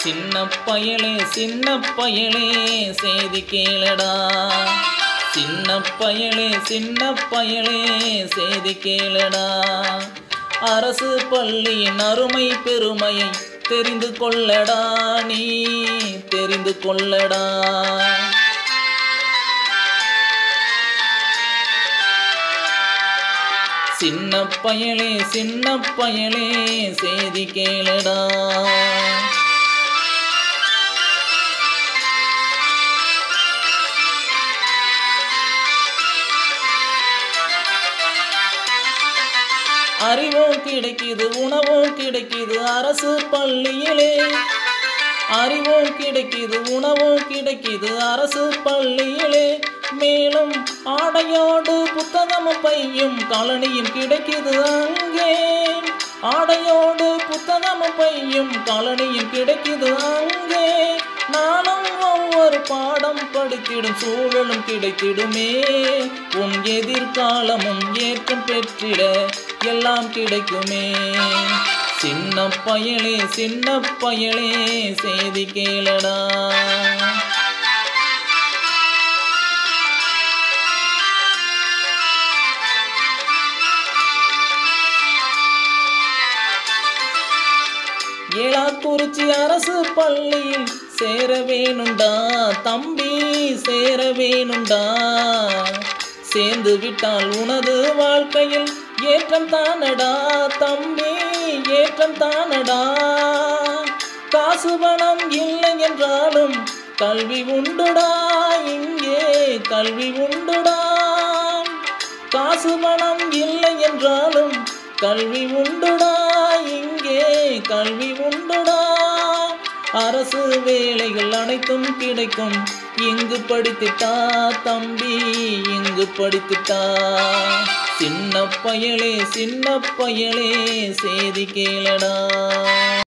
சின்ன பயலே சின்ன பயலே செய்தி கேளடா சின்ன பயலே சின்ன பயலே செய்தி கேளடா அரசு பள்ளியின் அருமை பெருமையை தெரிந்து கொள்ளடா நீ தெரிந்து கொள்ளடா சின்ன பயலே சின்ன பயலே செய்தி கேளடா அறிவும் கிடைக்குது உணவும் கிடைக்குது அரசு பள்ளியிலே அறிவும் கிடைக்குது உணவும் கிடைக்குது அரசு பள்ளியிலே மேலும் ஆடையோடு புத்தகமும் பையும் காலனியும் கிடைக்குது அங்கே ஆடையோடு புத்தகமும் பையும் காலனியும் கிடைக்குது அங்கே நானும் ஒவ்வொரு பாடம் படித்திடும் சூழலும் கிடைத்திடுமே உன் எதிர்காலமும் ஏற்றம் பெற்றிட எல்லாம் கிடைக்குமே சின்ன பயலே சின்ன பயலே செய்தி கேளடா ஏலாக்குறிச்சி அரசு பள்ளியில் சேர வேணுண்டா தம்பி சேர வேணுண்டா சேர்ந்து விட்டால் உனது வாழ்க்கையில் ஏற்றம் தானடா தம்பி ஏற்றம் தானடா காசு பணம் இல்லை என்றாலும் கல்வி உண்டுடா இங்கே கல்வி உண்டுடா காசு பணம் இல்லை என்றாலும் கல்வி உண்டுடா இங்கே கல்வி உண்டுடா அரசு வேலைகள் அனைத்தும் கிடைக்கும் இங்கு படித்துட்டா தம்பி இங்கு படித்துட்டா சின்ன பயலே சின்ன பயலே செய்தி கேளடா